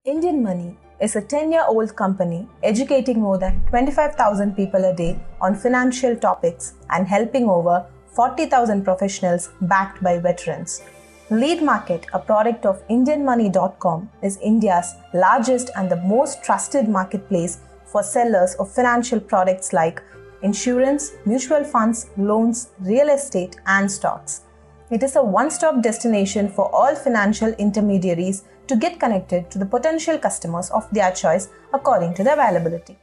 Indian Money is a 10 year old company educating more than 25,000 people a day on financial topics and helping over 40,000 professionals backed by veterans. Lead Market, a product of IndianMoney.com, is India's largest and the most trusted marketplace for sellers of financial products like insurance, mutual funds, loans, real estate, and stocks. It is a one stop destination for all financial intermediaries to get connected to the potential customers of their choice according to the availability.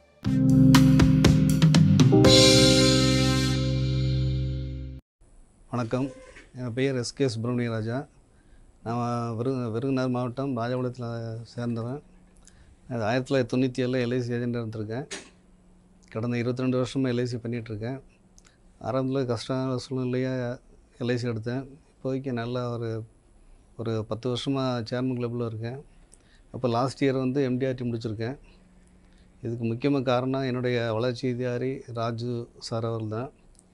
வணக்கம் என் பெயர் SK Subramaniya ராஜா நான் விரு விருதுநகர் மாவட்டம் ராஜபாளையத்தில் சேர்ந்தவன் அது ஆயிரத்தி தொள்ளாயிரத்தி தொண்ணூற்றி ஏழில் எல்ஐசி ஏஜென்ட் இருந்திருக்கேன் கடந்த இருபத்தி ரெண்டு வருஷமாக எல்ஐசி பண்ணிகிட்ருக்கேன் ஆரம்பத்தில் கஷ்டமான சூழ்நிலையாக எல்ஐசி எடுத்தேன் இப்போதைக்கு நல்ல ஒரு ஒரு பத்து வருஷமாக சேர்மன் கிளப்பில் இருக்கேன் அப்போ லாஸ்ட் இயர் வந்து எம்டிஆர்டி முடிச்சிருக்கேன் இதுக்கு முக்கியமாக காரணம் என்னுடைய வளர்ச்சி அதிகாரி ராஜு சார் அவர் தான்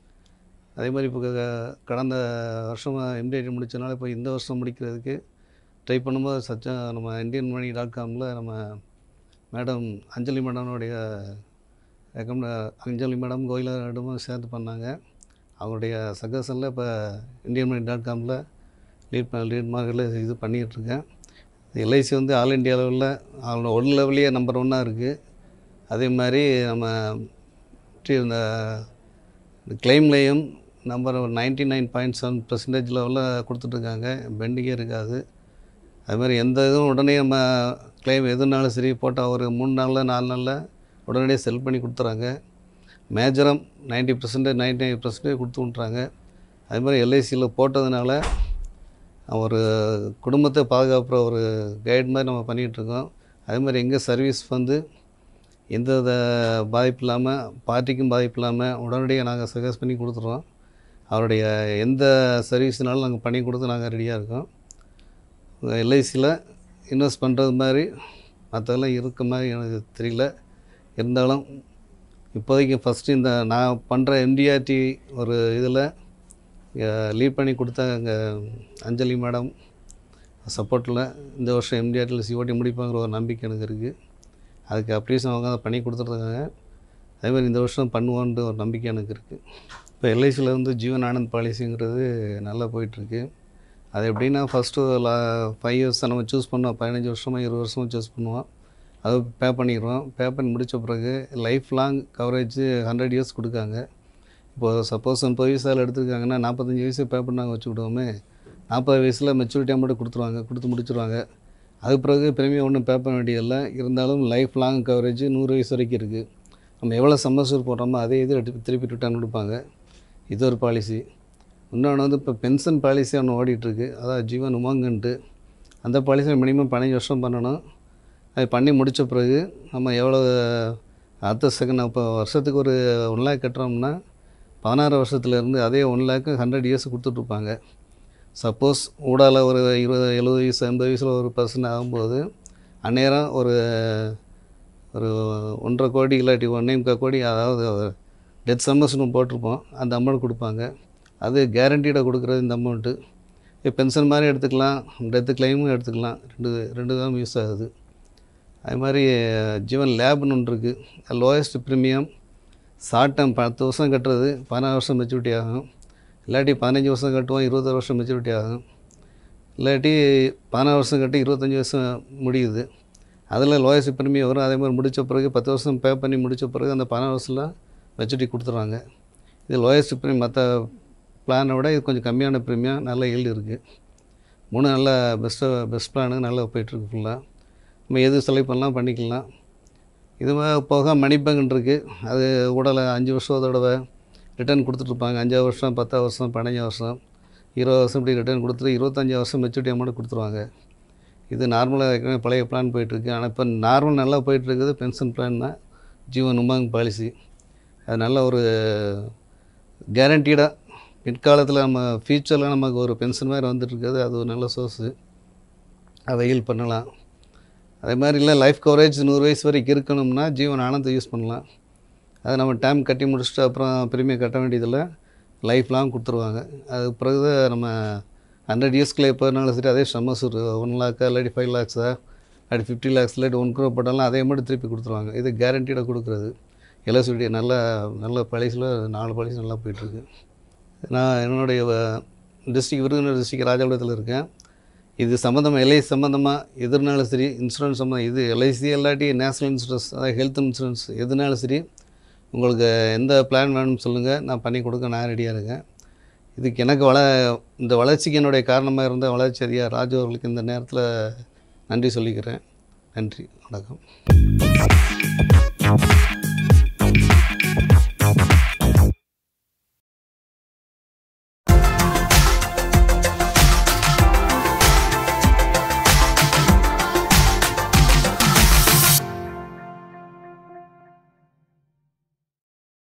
அதே மாதிரி இப்போ க- கடந்த வருஷமாக எம்டிஐடி முடித்தனால இப்போ இந்த வருஷம் முடிக்கிறதுக்கு ட்ரை பண்ணும்போது சச்சா நம்ம இந்தியன் மணி டாட் காமில் நம்ம மேடம் அஞ்சலி மேடனுடைய ரெக்கமெண்ட் அஞ்சலி மேடம் கோயிலா மேடமும் சேர்த்து பண்ணாங்க அவங்களுடைய சஜஷனில் இப்போ இந்தியன் மணி டாட் காமில் லீட் லீட் மார்க்கெட்டில் இது பண்ணிகிட்ருக்கேன் எல்ஐசி வந்து ஆல் இண்டியா லெவலில் அவங்களோட ஒன் லெவல்லையே நம்பர் ஒன்னாக இருக்குது அதே மாதிரி நம்ம டி- இந்த கிளைம்லேயும் number ninety nine point seven percentage லெவலில் கொடுத்துட்ருக்காங்க பெண்டிங்கே இருக்காது அது மாதிரி எந்த இதுவும் உடனே நம்ம கிளைம் எதுனாலும் சரி போட்டால் ஒரு மூணு நாளில் நாலு நாளில் உடனடியாக செல் பண்ணி கொடுத்துறாங்க மேஜரம் ninety percentage ninety nine percentage கொடுத்து விட்றாங்க அது மாதிரி எல்ஐசியில் போட்டதுனால ஒரு குடும்பத்தை பாதுகாப்புற ஒரு கைடு மாதிரி நம்ம பண்ணிகிட்ருக்கோம் அதே மாதிரி எங்கள் சர்வீஸ் வந்து எந்த வித பாதிப்பு இல்லாமல் பார்ட்டிக்கும் பாதிப்பு இல்லாமல் உடனடியாக நாங்கள் சஜஸ்ட் பண்ணி கொடுத்துட்றோம் அவருடைய எந்த சர்வீஸ்னாலும் நாங்கள் பண்ணி கொடுத்து நாங்கள் ரெடியாக இருக்கோம் எல்ஐசியில் இன்வெஸ்ட் பண்ணுறது மாதிரி மற்றதெல்லாம் இருக்க மாதிரி எனக்கு தெரியல இருந்தாலும் இப்போதைக்கு ஃபஸ்ட்டு இந்த நான் பண்ணுற எம்டிஆர்டி ஒரு இதில் லீட் பண்ணி கொடுத்த எங்கள் அஞ்சலி மேடம் சப்போர்ட்டில் இந்த வருஷம் எம்டிஆர்டியில் சிஓடி முடிப்பாங்கிற ஒரு நம்பிக்கை எனக்கு இருக்குது அதுக்கு அப்ரிஷன் அவங்க அதை பண்ணி கொடுத்துருக்காங்க அதே மாதிரி இந்த வருஷம் பண்ணுவோன்ற ஒரு நம்பிக்கை எனக்கு இருக்குது இப்போ எல்ஐசியில் வந்து ஜீவன் ஆனந்த் பாலிசிங்கிறது நல்லா போயிட்டுருக்கு அது எப்படின்னா ஃபஸ்ட்டு லா ஃபைவ் இயர்ஸ் நம்ம சூஸ் பண்ணோம் பதினஞ்சு வருஷமாக இருபது வருஷமாக சூஸ் பண்ணுவோம் அது பே பண்ணிடுவோம் பே பண்ணி முடித்த பிறகு lifelong coverage hundred years கொடுக்காங்க இப்போது சப்போஸ் முப்பது வயசால் எடுத்துருக்காங்கன்னா நாற்பத்தஞ்சு வயசு பே பண்ணாங்க வச்சுக்கிடுவோமே நாற்பது வயசில் மெச்சூரிட்டி அமௌண்ட் கொடுத்துருவாங்க கொடுத்து முடிச்சிருவாங்க அது பிறகு பிரீமியம் ஒன்றும் பே பண்ண வேண்டியதில்லை இருந்தாலும் லைஃப் லாங் கவரேஜ் நூறு வயசு வரைக்கும் இருக்குது நம்ம எவ்வளோ சம்மர்சூர் போடுறோமோ அதே இது எடுத்து திருப்பி ரிட்டர்ன் கொடுப்பாங்க இது ஒரு பாலிசி இன்னொன்று வந்து இப்போ பென்ஷன் பாலிசி ஒன்று ஓடிட்டுருக்கு அதாவது ஜீவன் உமங்குன்ட்டு அந்த பாலிசி மினிமம் பதினஞ்சு வருஷம் பண்ணணும் அது பண்ணி முடித்த பிறகு நம்ம எவ்வளோ அடுத்த செகண்ட் இப்போ வருஷத்துக்கு ஒரு ஒன் லேக் கட்டுறோம்னா பதினாறு வருஷத்துலேருந்து அதே ஒன் லேக்கு ஹண்ட்ரட் இயர்ஸ் கொடுத்துட்ருப்பாங்க சப்போஸ் ஊடால ஒரு இருபது எழுபது வயசு எண்பது வயசில் ஒரு பர்சன் ஆகும்போது அந்நேரம் ஒரு ஒரு ஒன்றரை கோடி இல்லாட்டி ஒன்றே முக்கால் கோடி அதாவது டெத் சம்மர்ஸ்னு போட்டிருப்போம் அந்த அமௌண்ட் கொடுப்பாங்க அது கேரண்டீடாக கொடுக்குறது இந்த அமௌண்ட்டு இப்போ பென்ஷன் மாதிரி எடுத்துக்கலாம் டெத்து கிளைமும் எடுத்துக்கலாம் ரெண்டு ரெண்டு தான் யூஸ் ஆகுது அது மாதிரி ஜீவன் லேப்னு ஒன்று இருக்குது லோயஸ்ட் ப்ரீமியம் ஷார்ட் டேர்ம் பத்து வருஷம் கட்டுறது பதினாறு வருஷம் மெச்சூரிட்டி ஆகும் இல்லாட்டி பதினஞ்சு வருஷம் கட்டுவோம் இருபது வருஷம் மெச்சூரிட்டி ஆகும் இல்லாட்டி பதினாறு வருஷம் கட்டி இருபத்தஞ்சி வருஷம் முடியுது அதில் லோயஸ்ட் ப்ரீமியம் வரும் அதே மாதிரி முடித்த பிறகு பத்து வருஷம் பே பண்ணி முடித்த பிறகு அந்த பதினாறு வருஷத்தில் மெச்சூரிட்டி கொடுத்துட்றாங்க இது லோயஸ்ட் ப்ரீமியம் மற்ற பிளானை விட இது கொஞ்சம் கம்மியான ப்ரீமியம் நல்ல ஈல்டு இருக்குது மூணு நல்ல பெஸ்ட்டு பெஸ்ட் பிளானு நல்லா போயிட்டுருக்கு ஃபுல்லாக நம்ம எது செலக்ட் பண்ணலாம் பண்ணிக்கலாம் இது மா- போக மணி பேங்க் இருக்குது அது உடலை அஞ்சு வருஷம் தடவை ரிட்டர்ன் கொடுத்துட்ருப்பாங்க அஞ்சாவது வருஷம் பத்தாவது வருஷம் பதினஞ்சு வருஷம் இருபது வருஷம் இப்படி ரிட்டர்ன் கொடுத்துட்டு இருபத்தஞ்சி வருஷம் மெச்சூரிட்டி அமௌண்ட் கொடுத்துருவாங்க இது நார்மலாக ஏற்கனவே பழைய பிளான் போயிட்டுருக்கு ஆனால் இப்போ நார்மல் நல்லா போயிட்டுருக்குது பென்ஷன் பிளான் தான் ஜீவன் உமாங் பாலிசி அது நல்ல ஒரு கேரண்டீடாக பிற்காலத்தில் நம்ம ஃப்யூச்சரில் நமக்கு ஒரு பென்ஷன் மாதிரி வந்துட்டுருக்குது அது ஒரு நல்ல சோர்ஸு அதை ஹீல் பண்ணலாம் அதே மாதிரி இல்லை லைஃப் கவரேஜ் நூறு வயசு வரைக்கும் இருக்கணும்னா ஜீவன் ஆனந்தை யூஸ் பண்ணலாம் அதை நம்ம டைம் கட்டி முடிச்சுட்டு அப்புறம் பிரீமியம் கட்ட வேண்டியதில்லை லைஃப் லாங் கொடுத்துருவாங்க அது பிறகு தான் நம்ம ஹண்ட்ரட் இயர்ஸ்க்குள்ள எப்போனாலும் சரி அதே சம்மர்ஸ் ஒன் லேக்கா இல்லாட்டி ஃபைவ் லேக்ஸா அப்படி ஃபிஃப்டி லேக்ஸ் இல்லாட்டி ஒன் க்ரோ போட்டாலும் அதே மட்டும் திருப்பி கொடுத்துருவாங்க இது கேரண்டீடாக கொடுக்குறது எல்எஸ்டி நல்ல நல்ல பாலிசியில் நாலு பாலிசி நல்லா போயிட்டுருக்கு நான் என்னுடைய டிஸ்ட்ரிக் விருதுநகர் டிஸ்ட்ரிக் ராஜபாளையத்தில் இருக்கேன் இது சம்மந்தமாக எல்ஐசி சம்மந்தமாக எதுனாலும் சரி இன்சூரன்ஸ் சம்மந்தம் இது எல்ஐசி இல்லாட்டி நேஷ்னல் இன்சூரன்ஸ் அதாவது ஹெல்த் இன்சூரன்ஸ் எதுனாலும் சரி உங்களுக்கு எந்த பிளான் வேணும்னு சொல்லுங்கள் நான் பண்ணி கொடுக்க நான் ரெடியாக இருக்கேன் இதுக்கு எனக்கு வள இந்த வளர்ச்சிக்கு என்னுடைய காரணமாக இருந்த வளர்ச்சி அதிகார் ராஜு அவர்களுக்கு இந்த நேரத்தில் நன்றி சொல்லிக்கிறேன் நன்றி வணக்கம்